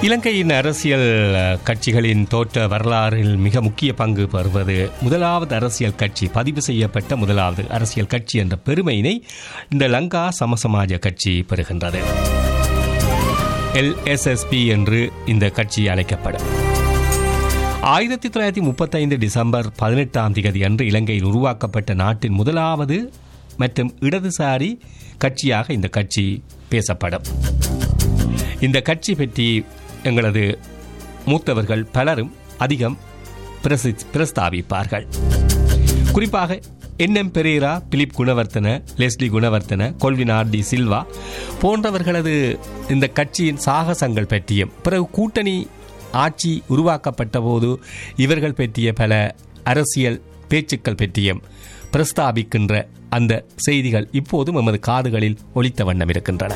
இலங்கையின் அரசியல் அஹ், கட்சிகளின் தோற்ற வரலாறில் மிக முக்கிய பங்கு பெறுவது முதலாவது அரசியல் கட்சி பதிவு செய்யப்பட்ட முதலாவது அரசியல் கட்சி என்ற பெருமையினை இந்த லங்கா சமசமாஜ கட்சி பெறுகின்றது எல்எஸ்எஸ்பி என்று இந்த கட்சி அழைக்கப்படும் ஆயிரத்தி தொள்ளாயிரத்தி முப்பத்தைந்து டிசம்பர் பதினெட்டாம் தேதி அன்று இலங்கையில் உருவாக்கப்பட்ட நாட்டின் முதலாவது மற்றும் இடதுசாரி கட்சியாக இந்த கட்சி பேசப்படும் இந்த கட்சி பற்றி எங்களது மூத்தவர்கள் பலரும் அதிகம் பிரசி பிரஸ்தாபிப்பார்கள் குறிப்பாக என்எம் பெரேரா பிலிப் குணவர்த்தன லெஸ்லி குணவர்த்தன கொல்வினார் டி சில்வா போன்றவர்களது இந்த கட்சியின் சாகசங்கள் பற்றியும் பிறகு கூட்டணி ஆட்சி உருவாக்கப்பட்ட போது இவர்கள் பற்றிய பல அரசியல் பேச்சுக்கள் பற்றியும் பிரஸ்தாபிக்கின்ற அந்த செய்திகள் இப்போதும் எமது காதுகளில் ஒலித்த வண்ணம் இருக்கின்றன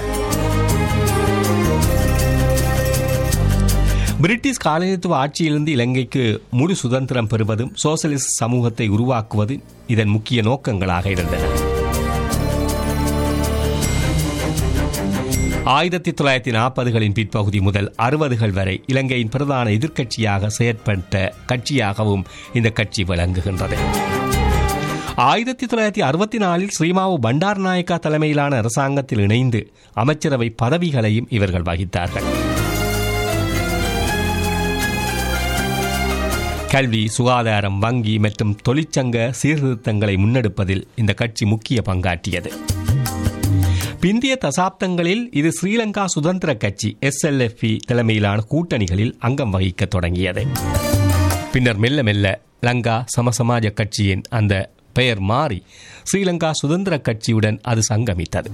பிரிட்டிஷ் காலனித்துவ ஆட்சியிலிருந்து இலங்கைக்கு முழு சுதந்திரம் பெறுவதும் சோசலிஸ்ட் சமூகத்தை உருவாக்குவது இதன் முக்கிய நோக்கங்களாக இருந்தன ஆயிரத்தி தொள்ளாயிரத்தி நாற்பதுகளின் பிற்பகுதி முதல் அறுபதுகள் வரை இலங்கையின் பிரதான எதிர்க்கட்சியாக செயற்பட்ட கட்சியாகவும் இந்த கட்சி விளங்குகின்றது ஆயிரத்தி தொள்ளாயிரத்தி அறுபத்தி நாலில் ஸ்ரீமாவு பண்டார் நாயக்கா தலைமையிலான அரசாங்கத்தில் இணைந்து அமைச்சரவை பதவிகளையும் இவர்கள் வகித்தார்கள் கல்வி சுகாதாரம் வங்கி மற்றும் தொழிற்சங்க சீர்திருத்தங்களை முன்னெடுப்பதில் இந்த கட்சி முக்கிய பங்காற்றியது பிந்திய தசாப்தங்களில் இது ஸ்ரீலங்கா சுதந்திர கட்சி எஸ்எல்எஃப்இ தலைமையிலான கூட்டணிகளில் அங்கம் வகிக்க தொடங்கியது பின்னர் மெல்ல மெல்ல லங்கா சமசமாஜ கட்சியின் அந்த பெயர் மாறி ஸ்ரீலங்கா சுதந்திர கட்சியுடன் அது சங்கமித்தது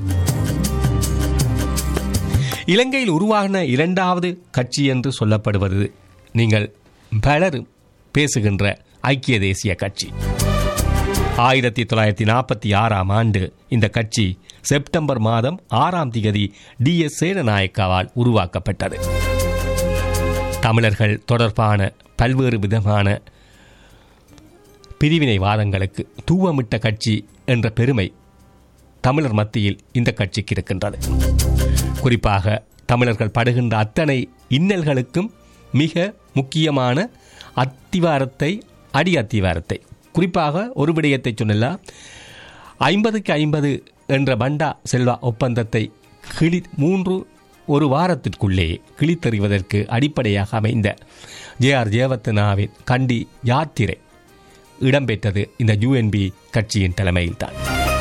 இலங்கையில் உருவாகின இரண்டாவது கட்சி என்று சொல்லப்படுவது நீங்கள் பலரும் பேசுகின்ற ஐக்கிய தேசிய கட்சி ஆயிரத்தி தொள்ளாயிரத்தி நாற்பத்தி ஆறாம் ஆண்டு இந்த கட்சி செப்டம்பர் மாதம் ஆறாம் திகதி டி எஸ் சேனநாயக்காவால் உருவாக்கப்பட்டது தமிழர்கள் தொடர்பான பல்வேறு விதமான பிரிவினைவாதங்களுக்கு தூவமிட்ட கட்சி என்ற பெருமை தமிழர் மத்தியில் இந்த கட்சிக்கு இருக்கின்றது குறிப்பாக தமிழர்கள் படுகின்ற அத்தனை இன்னல்களுக்கும் மிக முக்கியமான அத்திவாரத்தை அடி அத்திவாரத்தை குறிப்பாக ஒரு விடயத்தை சொன்னலாம் ஐம்பதுக்கு ஐம்பது என்ற பண்டா செல்வா ஒப்பந்தத்தை கிளி மூன்று ஒரு வாரத்திற்குள்ளே கிழித்தெறிவதற்கு அடிப்படையாக அமைந்த ஜே ஆர் ஜெயவர்த்தனாவின் கண்டி யாத்திரை இடம்பெற்றது இந்த யூஎன்பி கட்சியின் தலைமையில்தான்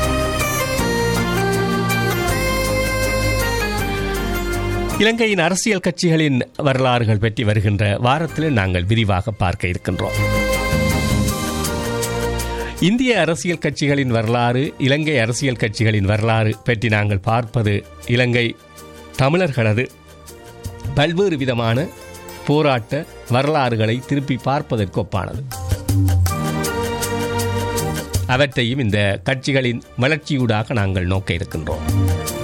இலங்கையின் அரசியல் கட்சிகளின் வரலாறுகள் பற்றி வருகின்ற வாரத்தில் நாங்கள் விரிவாக பார்க்க இருக்கின்றோம் இந்திய அரசியல் கட்சிகளின் வரலாறு இலங்கை அரசியல் கட்சிகளின் வரலாறு பற்றி நாங்கள் பார்ப்பது இலங்கை தமிழர்களது பல்வேறு விதமான போராட்ட வரலாறுகளை திருப்பி பார்ப்பதற்கு ஒப்பானது அவற்றையும் இந்த கட்சிகளின் வளர்ச்சியூடாக நாங்கள் நோக்க இருக்கின்றோம்